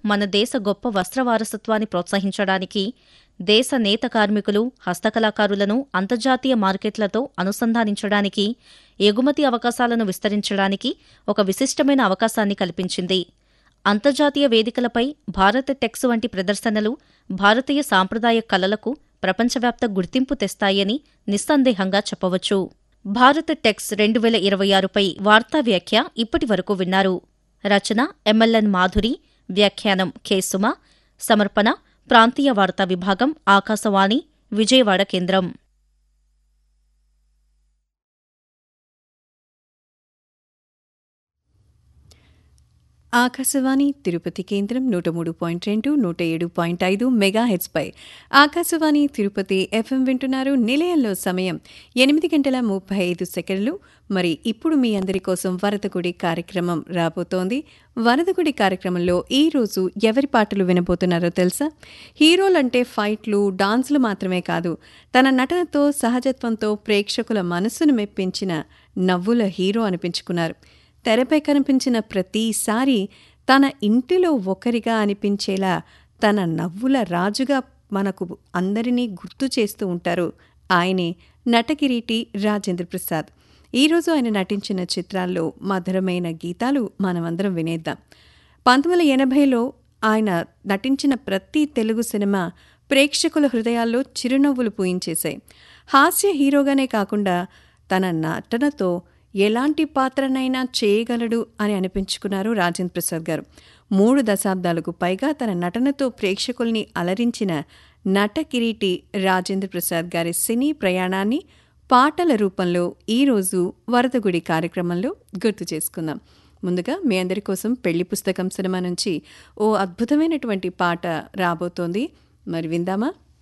మన దేశ గొప్ప వస్త్ర వారసత్వాన్ని ప్రోత్సహించడానికి దేశ నేత కార్మికులు హస్తకళాకారులను అంతర్జాతీయ మార్కెట్లతో అనుసంధానించడానికి ఎగుమతి అవకాశాలను విస్తరించడానికి ఒక విశిష్టమైన అవకాశాన్ని కల్పించింది అంతర్జాతీయ వేదికలపై భారత టెక్స్ వంటి ప్రదర్శనలు భారతీయ సాంప్రదాయ కళలకు ప్రపంచవ్యాప్త గుర్తింపు తెస్తాయని నిస్సందేహంగా చెప్పవచ్చు భారత టెక్స్ రెండు వేల ఇరవై ఆరుపై వార్తా వ్యాఖ్య ఇప్పటి వరకు విన్నారు రచన ఎంఎల్ఎన్ మాధురి వ్యాఖ్యానం కె సుమ సమర్పణ ప్రాంతీయ వార్తా విభాగం ఆకాశవాణి విజయవాడ కేంద్రం ఆకాశవాణి తిరుపతి కేంద్రం నూట మూడు పాయింట్ రెండు నూట ఏడు పాయింట్ ఐదు మెగా హెచ్పై ఆకాశవాణి తిరుపతి ఎఫ్ఎం వింటున్నారు నిలయంలో సమయం ఎనిమిది గంటల ముప్పై ఐదు సెకండ్లు మరి ఇప్పుడు మీ అందరి కోసం వరదగుడి కార్యక్రమం రాబోతోంది వరదగుడి కార్యక్రమంలో ఈ రోజు ఎవరి పాటలు వినబోతున్నారో తెలుసా హీరోలంటే ఫైట్లు డాన్సులు మాత్రమే కాదు తన నటనతో సహజత్వంతో ప్రేక్షకుల మనసును మెప్పించిన నవ్వుల హీరో అనిపించుకున్నారు తెరపై కనిపించిన ప్రతిసారి తన ఇంటిలో ఒకరిగా అనిపించేలా తన నవ్వుల రాజుగా మనకు అందరినీ గుర్తు చేస్తూ ఉంటారు ఆయనే నటకిరీటి రాజేంద్ర ప్రసాద్ ఈరోజు ఆయన నటించిన చిత్రాల్లో మధురమైన గీతాలు మనమందరం వినేద్దాం పంతొమ్మిది వందల ఎనభైలో ఆయన నటించిన ప్రతి తెలుగు సినిమా ప్రేక్షకుల హృదయాల్లో చిరునవ్వులు పూయించేశాయి హాస్య హీరోగానే కాకుండా తన నటనతో ఎలాంటి పాత్రనైనా చేయగలడు అని అనిపించుకున్నారు రాజేంద్ర ప్రసాద్ గారు మూడు దశాబ్దాలకు పైగా తన నటనతో ప్రేక్షకుల్ని అలరించిన నట కిరీటి రాజేంద్ర ప్రసాద్ గారి సినీ ప్రయాణాన్ని పాటల రూపంలో ఈరోజు వరదగుడి కార్యక్రమంలో గుర్తు చేసుకుందాం ముందుగా మీ అందరి కోసం పెళ్లి పుస్తకం సినిమా నుంచి ఓ అద్భుతమైనటువంటి పాట రాబోతోంది మరి విందామా